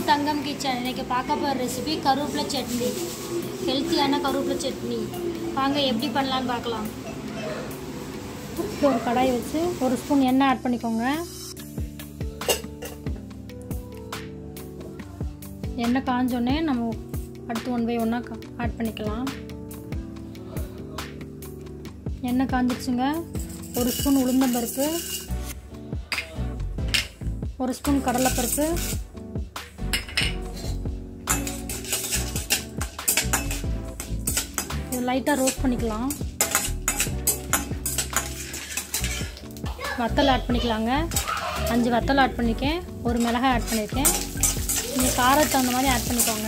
தங்கம் kitchen இன்னைக்கு பார்க்க போகிற ரெசிபி கருவேப்பிலை சட்னி ஹெல்த்தியான கருவேப்பிலை சட்னி வாங்க எப்படி பண்ணலான்னு பார்க்கலாம் ஒரு கடாய் வச்சு ஒரு ஸ்பூன் எண்ணெய் ஆட் பண்ணிக்கோங்க எண்ணெய் காஞ்சோடனே நம்ம அடுத்து ஒன் பை ஒன்றா ஆட் பண்ணிக்கலாம் எண்ணெய் காஞ்சிடுச்சுங்க ஒரு ஸ்பூன் உளுந்தம்பருப்பு ஒரு ஸ்பூன் கடலைப்பருப்பு இது லைட்டாக ரோஸ்ட் பண்ணிக்கலாம் வத்தல் ஆட் பண்ணிக்கலாங்க அஞ்சு வத்தல் ஆட் பண்ணியிருக்கேன் ஒரு மிளகாய் ஆட் பண்ணியிருக்கேன் நீங்கள் காரத்துக்கு தகுந்த மாதிரி ஆட் பண்ணிக்கோங்க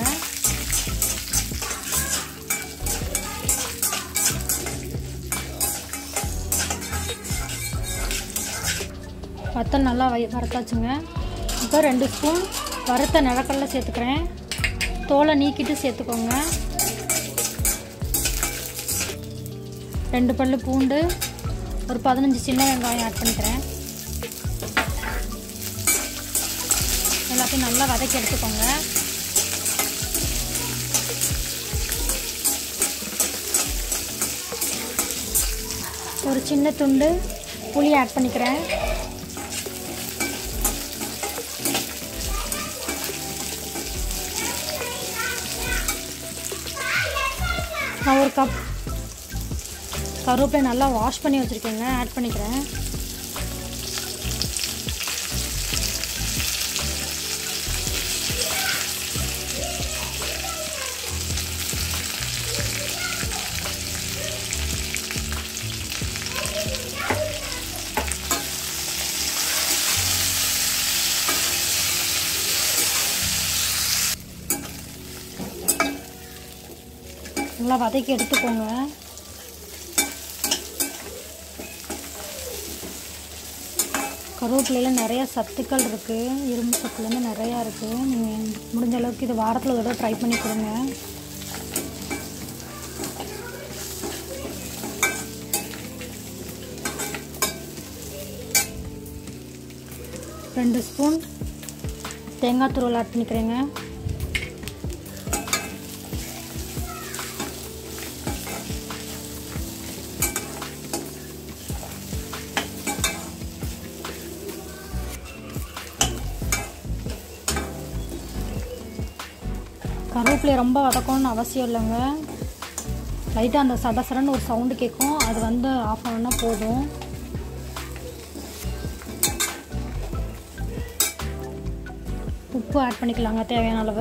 வத்தல் நல்லா வை வறுத்தாச்சுங்க இப்போ ரெண்டு ஸ்பூன் வறுத்த நிலக்கடலை சேர்த்துக்கிறேன் தோலை நீக்கிட்டு சேர்த்துக்கோங்க ரெண்டு பல் பூண்டு ஒரு பதினஞ்சு சின்ன வெங்காயம் ஆட் பண்ணிக்கிறேன் எல்லாத்தையும் நல்லா வதக்கி எடுத்துக்கோங்க ஒரு சின்ன துண்டு புளி ஆட் பண்ணிக்கிறேன் நான் ஒரு கப் கருவேப்பிலை நல்லா வாஷ் பண்ணி வச்சுருக்கேங்க ஆட் பண்ணிக்கிறேன் நல்லா வதக்கி எடுத்துக்கோங்க கருவேப்பிலையில் நிறையா சத்துக்கள் இருக்குது இரும்பு சத்துலேருந்து நிறையா இருக்குது நீங்கள் முடிஞ்ச அளவுக்கு இது வாரத்தில் ஒரு தடவை ட்ரை பண்ணி கொடுங்க ரெண்டு ஸ்பூன் தேங்காய் துருவல் ஆட் பண்ணிக்கிறேங்க கருவேப்பிலை ரொம்ப வதக்கணும்னு அவசியம் இல்லைங்க லைட்டாக அந்த சட சடன்னு ஒரு சவுண்டு கேட்கும் அது வந்து ஆஃப் ஆனா போதும் உப்பு ஆட் பண்ணிக்கலாங்க தேவையான அளவு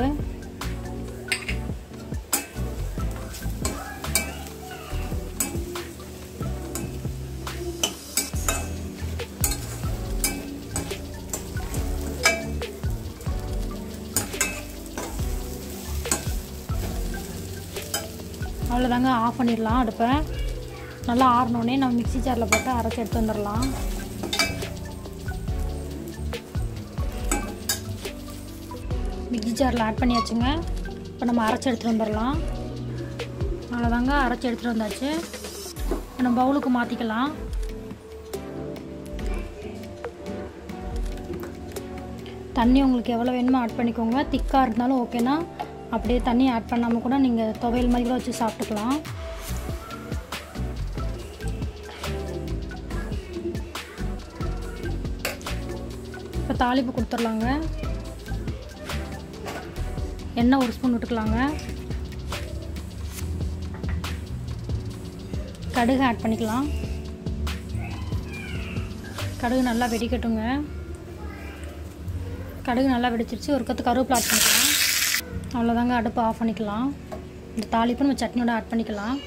அவ்வளோதாங்க ஆஃப் பண்ணிடலாம் அடுப்பை நல்லா ஆறினோடனே நம்ம மிக்சி ஜாரில் போட்டு அரைச்சி எடுத்து வந்துடலாம் மிக்சி ஜாரில் ஆட் பண்ணியாச்சுங்க இப்போ நம்ம அரைச்சி எடுத்துகிட்டு வந்துடலாம் அவ்வளோதாங்க அரைச்சி எடுத்துகிட்டு வந்தாச்சு இப்போ நம்ம பவுலுக்கு மாற்றிக்கலாம் தண்ணி உங்களுக்கு எவ்வளோ வேணுமோ ஆட் பண்ணிக்கோங்க திக்காக இருந்தாலும் ஓகேனா அப்படியே தண்ணி ஆட் பண்ணாமல் கூட நீங்கள் துவையல் மாதிரி கூட வச்சு சாப்பிட்டுக்கலாம் இப்போ தாளிப்பு கொடுத்துர்லாங்க எண்ணெய் ஒரு ஸ்பூன் விட்டுக்கலாங்க கடுகு ஆட் பண்ணிக்கலாம் கடுகு நல்லா வெடிக்கட்டுங்க கடுகு நல்லா வெடிச்சிருச்சு ஒரு கத்து கருவேப்பிலை ஆட் பண்ணிக்கலாம் அவ்வளோதாங்க அடுப்பு ஆஃப் பண்ணிக்கலாம் இந்த தாளிப்பு நம்ம சட்னியோட ஆட் பண்ணிக்கலாம்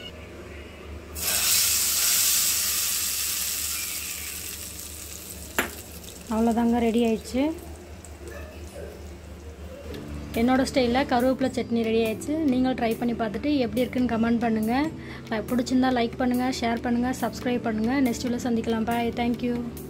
அவ்வளோதாங்க ரெடி ஆயிடுச்சு என்னோடய ஸ்டைலில் கருவேப்பிலை சட்னி ரெடி ஆயிடுச்சு நீங்களும் ட்ரை பண்ணி பார்த்துட்டு எப்படி இருக்குன்னு கமெண்ட் பண்ணுங்கள் பிடிச்சிருந்தா லைக் பண்ணுங்கள் ஷேர் பண்ணுங்கள் சப்ஸ்கிரைப் பண்ணுங்கள் நெக்ஸ்ட் வீடியோ சந்திக்கலாம் பாய் தேங்க்யூ